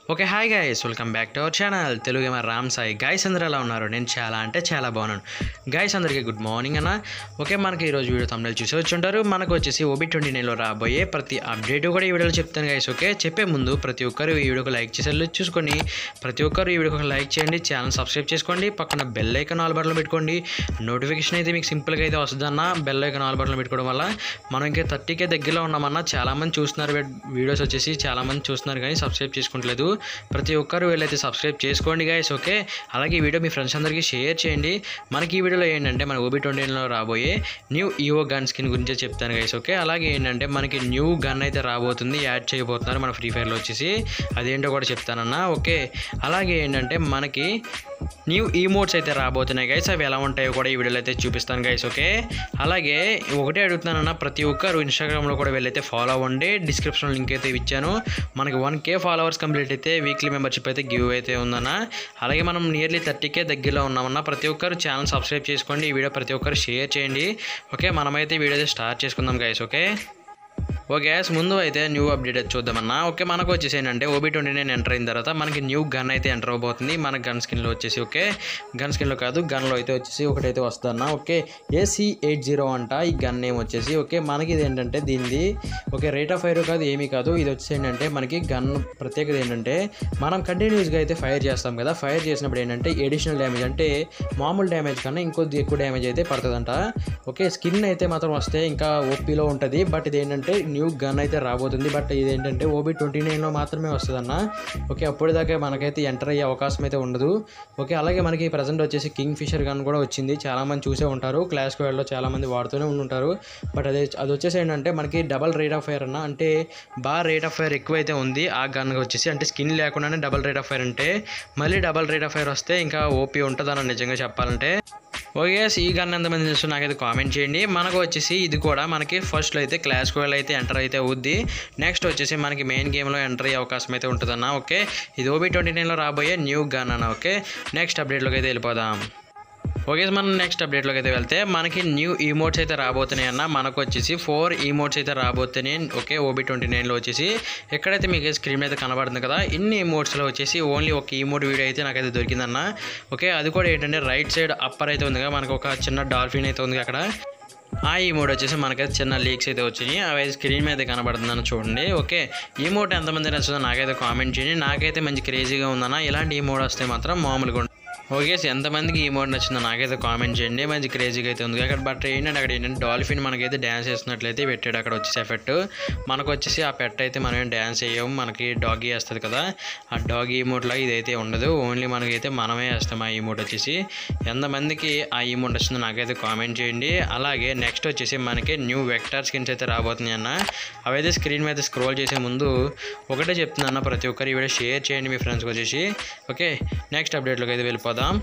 okay hi guys welcome back to our channel Telugu ఏమో Ram Sai guys అందరూ ఎలా ఉన్నారు నేను చాలా అంటే చాలా బాగున్నాను గైస్ అందరికీ గుడ్ మార్నింగ్ అన్న ఓకే మనకి ఈరోజు వీడియో తమిళ చూసి వచ్చి ఉంటారు మనకు వచ్చేసి ఓబీ ట్వంటీ నైన్లో రాబోయే ప్రతి అప్డేట్ కూడా ఈ వీడియోలో చెప్తాను గైస్ ఓకే చెప్పే ముందు ప్రతి ఒక్కరు ఈ వీడియోకి లైక్ చేసేది చూసుకొని ప్రతి ఒక్కరు ఈ వీడియోకి లైక్ చేయండి ఛానల్ సబ్స్క్రైబ్ చేసుకోండి పక్కన బెల్ ఐకన్ ఆల్ బటన్లో పెట్టుకోండి నోటిఫికేషన్ అయితే మీకు సింపుల్గా అయితే వస్తుందన్న బెల్ ఐకన్ ఆల్ బటన్లో పెట్టుకోవడం వల్ల మనం ఇంకా థర్టీకే దగ్గరలో ఉన్నామన్న చాలామంది చూస్తున్నారు వీడియోస్ వచ్చేసి చాలామంది చూస్తున్నారు కానీ సబ్స్క్రైబ్ చేసుకుంటలేదు ప్రతి ఒక్కరు వీళ్ళైతే సబ్స్క్రైబ్ చేసుకోండి గైస్ ఓకే అలాగే ఈ వీడియో మీ ఫ్రెండ్స్ అందరికీ షేర్ చేయండి మనకి ఈ వీడియోలో ఏంటంటే మన ఓబీ ట్వంటీలో రాబోయే న్యూ ఈవో గన్ స్కిన్ గురించే చెప్తాను గైస్ ఓకే అలాగే ఏంటంటే మనకి న్యూ గన్ అయితే రాబోతుంది యాడ్ చేయబోతున్నారు మన ఫ్రీ ఫైర్లో వచ్చేసి అదేంటో కూడా చెప్తానన్నా ఓకే అలాగే ఏంటంటే మనకి న్యూ ఈమోట్స్ అయితే రాబోతున్నాయి గైస్ అవి ఎలా ఉంటాయో కూడా ఈ వీడియోలో అయితే చూపిస్తాను గైస్ ఓకే అలాగే ఒకటే అడుగుతున్నానన్న ప్రతి ఒక్కరు ఇన్స్టాగ్రామ్లో కూడా వెళ్ళైతే ఫాలో అవ్వండి డిస్క్రిప్షన్ లింక్ అయితే ఇచ్చాను మనకి వన్ కే ఫాలోవర్స్ కంప్లీట్ అయితే వీక్లీ మెంబర్షిప్ అయితే గివ్ అయితే ఉందన్న అలాగే మనం నియర్లీ థర్టీకే దగ్గరలో ఉన్నామన్న ప్రతి ఒక్కరు ఛానల్ సబ్స్క్రైబ్ చేసుకోండి ఈ వీడియో ప్రతి ఒక్కరు షేర్ చేయండి ఓకే మనమైతే ఈ వీడియో అయితే స్టార్ట్ చేసుకుందాం గైస్ ఓకే ఓకే గ్యాస్ ముందు అయితే న్యూ అప్డేట్ అయితే చూద్దామన్నా ఓకే మనకు వచ్చేసి ఏంటంటే ఓబీ ట్వంటీ నైన్ ఎంటర్ అయిన తర్వాత మనకి న్యూ గన్ అయితే ఎంటర్ అవబోతుంది మన గన్ స్కిన్లో వచ్చేసి ఓకే గన్ స్కిన్లో కాదు గన్లో అయితే వచ్చేసి ఒకటైతే వస్తుందన్న ఓకే ఏసీ ఎయిట్ జీరో అంట ఈ గన్ నేమ్ వచ్చేసి ఓకే మనకి ఇది ఏంటంటే దీనిది ఓకే రేట్ ఆఫ్ ఫైర్ కాదు ఏమీ కాదు ఇది వచ్చేసి ఏంటంటే మనకి గన్ ప్రత్యేకత ఏంటంటే మనం కంటిన్యూస్గా అయితే ఫైర్ చేస్తాం కదా ఫైర్ చేసినప్పుడు ఏంటంటే ఎడిషనల్ డ్యామేజ్ అంటే మామూలు డ్యామేజ్ కన్నా ఇంకొద్ది ఎక్కువ డ్యామేజ్ అయితే పడుతుందంట ఓకే స్కిన్ అయితే మాత్రం వస్తే ఇంకా ఓపీలో ఉంటుంది బట్ ఇది ఏంటంటే న్యూ గన్ అయితే రాబోతుంది బట్ ఇది ఏంటంటే ఓబీ ట్వంటీ నైన్లో మాత్రమే వస్తుందన్న ఓకే అప్పటిదాకా మనకైతే ఎంటర్ అయ్యే అవకాశం అయితే ఉండదు ఓకే అలాగే మనకి ప్రజెంట్ వచ్చేసి కింగ్ ఫిషర్ గన్ కూడా వచ్చింది చాలామంది చూసే ఉంటారు క్లాస్ స్క్వేర్లో చాలామంది వాడుతూనే ఉంటారు బట్ అదే అది వచ్చేసి ఏంటంటే మనకి డబల్ రేట్ ఆఫ్ ఫైర్ అన్న అంటే బాగా రేట్ ఆఫ్ ఫైర్ ఎక్కువైతే ఉంది ఆ గన్ వచ్చేసి అంటే స్కిన్ లేకుండానే డబల్ రేట్ ఆఫ్ ఫైర్ అంటే మళ్ళీ డబల్ రేట్ ఆఫ్ ఫైర్ వస్తే ఇంకా ఓపీ ఉంటుందన్న నిజంగా చెప్పాలంటే ఓకే ఈ గన్ ఎంతమంది తెలుసు నాకైతే కామెంట్ చేయండి మనకు వచ్చేసి ఇది కూడా మనకి ఫస్ట్లో అయితే క్లాస్ కోయల్ అయితే ఎంటర్ అయితే అవుద్ది నెక్స్ట్ వచ్చేసి మనకి మెయిన్ గేమ్లో ఎంటర్ అయ్యే అవకాశం అయితే ఉంటుందన్న ఓకే ఇది ఓబీ ట్వంటీ నైన్లో రాబోయే న్యూ గన్ అన్న ఓకే నెక్స్ట్ అప్డేట్లోకి అయితే వెళ్ళిపోదాం ఓకే మనం నెక్స్ట్ అప్డేట్లోకి అయితే వెళ్తే మనకి న్యూ ఈమోట్స్ అయితే రాబోతున్నాయి అన్న మనకు వచ్చేసి ఫోర్ ఈమోట్స్ అయితే రాబోతున్నాయి ఓకే ఓబీ ట్వంటీ నైన్లో వచ్చేసి ఎక్కడైతే మీకు స్క్రీన్ అయితే కనబడుతుంది కదా ఇన్ని ఈమోట్స్లో వచ్చేసి ఓన్లీ ఒక ఈమోట్ వీడియో అయితే నాకైతే దొరికిందన్న ఓకే అది కూడా ఏంటంటే రైట్ సైడ్ అప్పర్ అయితే ఉంది కదా మనకు ఒక చిన్న డాల్ఫిన్ అయితే ఉంది అక్కడ ఆ ఈ మోడ్ వచ్చేసి మనకైతే చిన్న లీక్స్ అయితే వచ్చినాయి అవి అయితే స్క్రీన్ మీద కనబడుతుందని చూడండి ఓకే ఈ మోడ్ ఎంతమంది నచ్చుతుందో నాకైతే కామెంట్ చేయండి నాకైతే మంచి క్రేజీగా ఉందన్న ఇలాంటి ఈ మోడ్ వస్తే మాత్రం మామూలుగా ఉంటుంది ఓకే సో ఎంతమందికి ఈ మోడ్ నచ్చిందో నాకైతే కామెంట్ చేయండి మంచి క్రేజీగా అయితే ఉంది అక్కడ బట్ ఏంటంటే అక్కడ ఏంటంటే డాల్ఫిన్ మనకైతే డ్యాన్స్ చేస్తున్నట్లయితే పెట్టాడు అక్కడ వచ్చేసి ఎఫెక్ట్ మనకు వచ్చేసి ఆ పెట్ అయితే మనం ఏం డ్యాన్స్ వేయము మనకి డాగీ వేస్తుంది కదా ఆ డాగీ ఈమోట్లో ఇదైతే ఉండదు ఓన్లీ మనకైతే మనమే వేస్తాం ఆ ఈమోట్ వచ్చేసి ఎంతమందికి ఆ ఈమోట్ వచ్చిందో నాకైతే కామెంట్ చేయండి అలాగే నెక్స్ట్ వచ్చేసి మనకి న్యూ వెక్టర్ స్కిన్స్ అయితే రాబోతున్నాయి అన్న అవైతే స్క్రీన్ మీద స్క్రోల్ చేసే ముందు ఒకటే చెప్తున్నాను ప్రతి ఒక్కరు ఈ వీడియో షేర్ చేయండి మీ ఫ్రెండ్స్కి వచ్చేసి ఓకే నెక్స్ట్ అప్డేట్లోకి అయితే వెళ్ళిపోదాం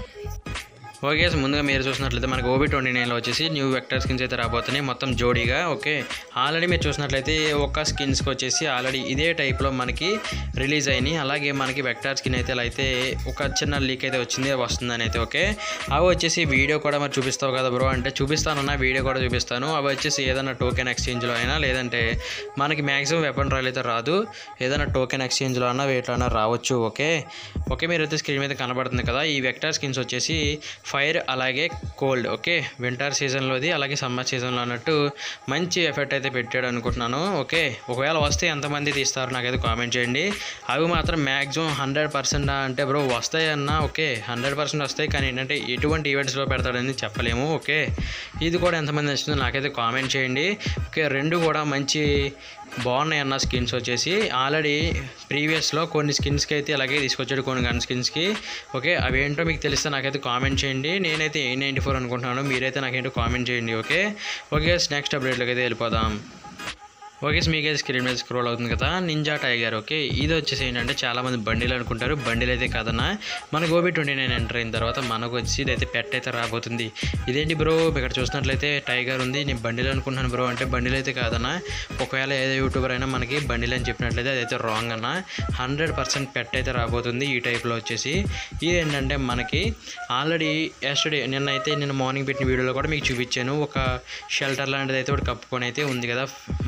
ఓకే సో ముందుగా మీరు చూసినట్లయితే మనకి ఓబీ ట్వంటీ నైన్లో వచ్చేసి న్యూ వెక్టర్ స్కిన్స్ అయితే రాబోతున్నాయి మొత్తం జోడీగా ఓకే ఆల్రెడీ మీరు చూసినట్లయితే ఒక్క స్కిన్స్కి వచ్చేసి ఆల్రెడీ ఇదే టైప్లో మనకి రిలీజ్ అయినాయి అలాగే మనకి వెక్టర్ స్కిన్ అయితే ఇలా అయితే ఒక చిన్న లీక్ అయితే వచ్చింది వస్తుందని అయితే ఓకే అవి వచ్చేసి వీడియో కూడా మరి చూపిస్తావు కదా బ్రో అంటే చూపిస్తానన్నా వీడియో కూడా చూపిస్తాను అవి వచ్చేసి ఏదైనా టోకెన్ ఎక్స్చేంజ్లో అయినా లేదంటే మనకి మ్యాక్సిమం వెపన్ రాయల్ అయితే రాదు ఏదైనా టోకెన్ ఎక్స్చేంజ్లో అన్నా వేట్లో అయినా రావచ్చు ఓకే ఓకే మీరు అయితే స్క్రీన్ మీద కనబడుతుంది కదా ఈ వెక్టర్ స్కిన్స్ వచ్చేసి ఫైర్ అలాగే కోల్డ్ ఓకే వింటర్ సీజన్లోది అలాగే సమ్మర్ సీజన్లో అన్నట్టు మంచి ఎఫెక్ట్ అయితే పెట్టాడు అనుకుంటున్నాను ఓకే ఒకవేళ వస్తే ఎంతమంది తీస్తారు నాకైతే కామెంట్ చేయండి అవి మాత్రం మ్యాక్సిమం హండ్రెడ్ పర్సెంట్ అంటే బ్రో వస్తాయన్నా ఓకే హండ్రెడ్ పర్సెంట్ వస్తాయి కానీ ఏంటంటే ఎటువంటి ఈవెంట్స్లో పెడతాడని చెప్పలేము ఓకే ఇది కూడా ఎంతమంది నచ్చిందో నాకైతే కామెంట్ చేయండి ఓకే రెండు కూడా మంచి బాగున్నాయి అన్న స్కిన్స్ వచ్చేసి ఆల్రెడీ ప్రీవియస్లో కొన్ని స్కిన్స్కి అయితే అలాగే తీసుకొచ్చాడు కొన్ని గన్ స్కిన్స్కి ఓకే అవి ఏంటో మీకు తెలిస్తే నాకైతే కామెంట్ చేయండి నేనైతే ఏ నైంటీ ఫోర్ అనుకుంటున్నాను మీరైతే నాకేంటో కామెంట్ చేయండి ఓకే ఓకే నెక్స్ట్ అప్డేట్లోకి అయితే వెళ్ళిపోదాం ఓకే మీకైతే స్క్రీన్ మీద స్క్రోల్ అవుతుంది కదా నింజా టైగర్ ఓకే ఇది వచ్చేసి ఏంటంటే చాలామంది బండిలు అనుకుంటారు బండిలు అయితే కాదన్నా మన గోబీ ట్వంటీ నైన్ ఎంటర్ అయిన తర్వాత మనకు వచ్చి ఇదైతే పెట్ అయితే రాబోతుంది ఇదేంటి బ్రో ఇక్కడ చూసినట్లయితే టైగర్ ఉంది నేను బండిలు అనుకుంటున్నాను బ్రో అంటే బండిలు అయితే కాదన్నా ఒకవేళ ఏదో యూట్యూబర్ అయినా మనకి బండిలు అని చెప్పినట్లయితే అదైతే రాంగ్ అన్న హండ్రెడ్ పర్సెంట్ పెట్ అయితే రాబోతుంది ఈ టైప్లో వచ్చేసి ఇది ఏంటంటే మనకి ఆల్రెడీ ఎస్టర్డే నిన్న అయితే నేను మార్నింగ్ పెట్టిన వీడియోలో కూడా మీకు చూపించాను ఒక షెల్టర్ లాంటిది అయితే ఒకటి కప్పుకొని అయితే ఉంది కదా మనకి టైగర్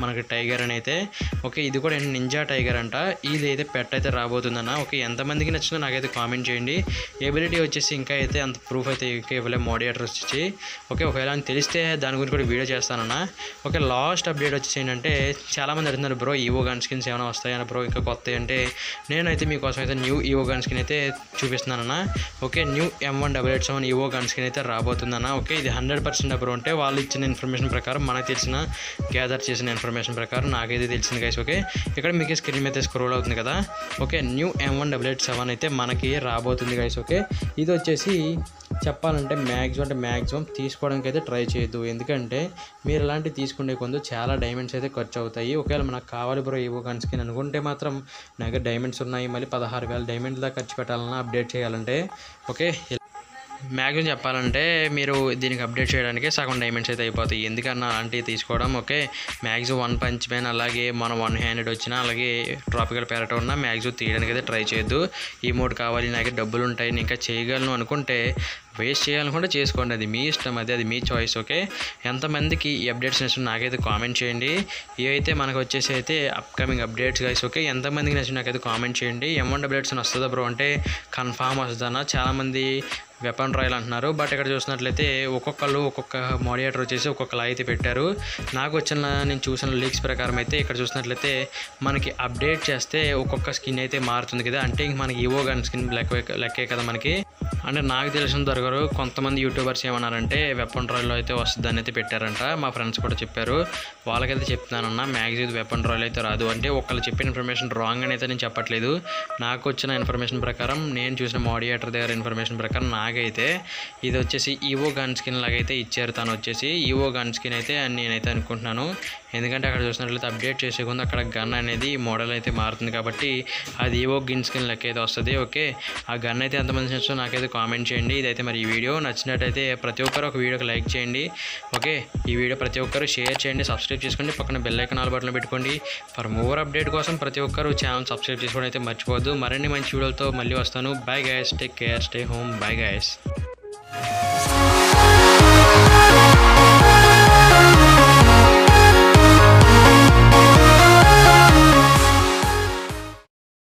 టైగర్ అని అయితే ఓకే ఇది కూడా ఏంటి నింజా టైగర్ అంట ఇది అయితే పెట్ అయితే రాబోతుందన్న ఓకే ఎంతమందికి నచ్చిందో నాకైతే కామెంట్ చేయండి ఎబిలిటీ వచ్చేసి ఇంకా అయితే అంత ప్రూఫ్ అయితే ఇంకా ఇవ్వలేదు మోడియేటర్ వచ్చి ఓకే ఒకవేళ అని తెలిస్తే దాని గురించి కూడా వీడియో చేస్తానన్న ఓకే లాస్ట్ అప్డేట్ వచ్చేసి ఏంటంటే చాలామంది అడుగుతున్నారు బ్రో ఈవో గన్ స్కిన్స్ ఏమైనా వస్తాయన్న బ్రో ఇంకా కొత్త అంటే నేనైతే మీకోసం అయితే న్యూ ఈవో గన్ స్కిన్ అయితే చూపిస్తున్నానన్న okay new M one double eight seven evo gun skin అయితే రాబోతుందన్న ఓకే ఇది హండ్రెడ్ పర్సెంట్ బ్రో అంటే వాళ్ళు ఇచ్చిన ఇన్ఫర్మేషన్ ప్రకారం మనకు తెలిసిన గ్యాదర్ చేసిన ఇన్ఫర్మేషన్ ప్రకారం నాకైతే తెలిసింది గైస్ ఓకే ఇక్కడ మీకు స్క్రీన్ మీద స్క్రోల్ అవుతుంది కదా okay new M one double eight seven అయితే మనకి రాబోతుంది గైస్ ఓకే ఇది వచ్చేసి చెప్పాలంటే మ్యాక్సిమం అంటే మ్యాక్సిమం తీసుకోవడానికి అయితే ట్రై చేయొద్దు ఎందుకంటే మీరు ఇలాంటివి తీసుకునే కొందు చాలా డైమండ్స్ అయితే ఖర్చు అవుతాయి ఒకవేళ మనకు కావాలి బ్రో ఈవో గన్ స్కిన్ అనుకుంటే మాత్రం నా దగ్గర డైమండ్స్ ఉన్నాయి మళ్ళీ పదహారు వేల డైమండ్ల దాకా ఖర్చు పెట్టాలన్నా అప్డేట్ చేయాలంటే ఓకే మ్యాక్సిమం చెప్పాలంటే మీరు దీనికి అప్డేట్ చేయడానికి సగం డైమండ్స్ అయితే అయిపోతాయి ఎందుకన్నా అలాంటివి తీసుకోవడం okay maximum one punch man అలాగే మన వన్ హ్యాండెడ్ వచ్చినా అలాగే ట్రాపికల్ ప్యారెట్ ఉన్నా మ్యాక్సిమం తీయడానికి అయితే ట్రై చేయొద్దు ఈ మూడు కావాలి నాకు డబ్బులు ఉంటాయి నేను ఇంకా చేయగలను అనుకుంటే వేస్ట్ చేయాలనుకుంటే చేసుకోండి అది మీ ఇష్టం అది అది మీ చాయిస్ ఓకే ఎంతమందికి ఈ అప్డేట్స్ నచ్చిన నాకైతే కామెంట్ చేయండి ఇవైతే మనకు వచ్చేసి అయితే అప్కమింగ్ అప్డేట్స్ గైస్ ఓకే ఎంతమందికి నచ్చిన నాకైతే కామెంట్ చేయండి ఎమౌంట్ అప్డేట్స్ అని వస్తుందా బ్రో అంటే కన్ఫామ్ వస్తుందన్న చాలామంది వెపన్ రాయల్ అంటున్నారు బట్ ఇక్కడ చూసినట్లయితే ఒక్కొక్కళ్ళు ఒక్కొక్క మోడియేటర్ వచ్చేసి ఒక్కొక్కలా అయితే పెట్టారు నాకు వచ్చిన నేను చూసిన లీక్స్ ప్రకారం అయితే ఇక్కడ చూసినట్లయితే మనకి అప్డేట్ చేస్తే ఒక్కొక్క స్కిన్ అయితే మారుతుంది కదా అంటే ఇంక మనకి ఈవో గన్ స్కిన్ లెక్క లెక్కే కదా మనకి అంటే నాకు తెలిసిన దొరకరు కొంతమంది యూట్యూబర్స్ ఏమన్నారంటే వెపన్ రాయల్లో అయితే వస్తుందని అయితే పెట్టారంట మా ఫ్రెండ్స్ కూడా చెప్పారు వాళ్ళకైతే చెప్తున్నానన్న మ్యాక్సిమం వెపన్ రాయల్ అయితే రాదు అంటే ఒకళ్ళు చెప్పిన ఇన్ఫర్మేషన్ రాంగ్ అని అయితే నేను చెప్పట్లేదు నాకు వచ్చిన ఇన్ఫర్మేషన్ ప్రకారం నేను చూసిన మోడియేటర్ దగ్గర ఇన్ఫర్మేషన్ ప్రకారం నాకైతే ఇది వచ్చేసి ఈవో గన్ స్కిన్ లాగైతే ఇచ్చారు తను వచ్చేసి ఈవో గన్ స్కిన్ అయితే అని నేనైతే అనుకుంటున్నాను ఎందుకంటే అక్కడ చూసినట్లయితే అప్డేట్ చేసే ముందు అక్కడ గన్ అనేది మోడల్ అయితే మారుతుంది కాబట్టి అది ఈవో గిన్ స్కిన్ లెక్క అయితే వస్తుంది ఓకే ఆ గన్ అయితే ఎంతమంది నచ్చో నాకైతే కామెంట్ చేయండి ఇదైతే మరి ఈ వీడియో నచ్చినట్టయితే ప్రతి ఒక్కరు ఒక వీడియోకి లైక్ చేయండి ఓకే ఈ వీడియో ప్రతి ఒక్కరు షేర్ చేయండి సబ్స్క్రైబ్ చేసుకోండి పక్కన బెల్ ఐకాన్ ఆల్ బటన్ పెట్టుకోండి ఫర్ మోర్ అప్డేట్ కోసం ప్రతి ఒక్కరు ఛానల్ సబ్స్క్రైబ్ చేసుకోవడం అయితే మర్చిపోవద్దు మరిన్ని మంచి వీడియోలతో మళ్ళీ వస్తాను bye guys take care stay home bye guys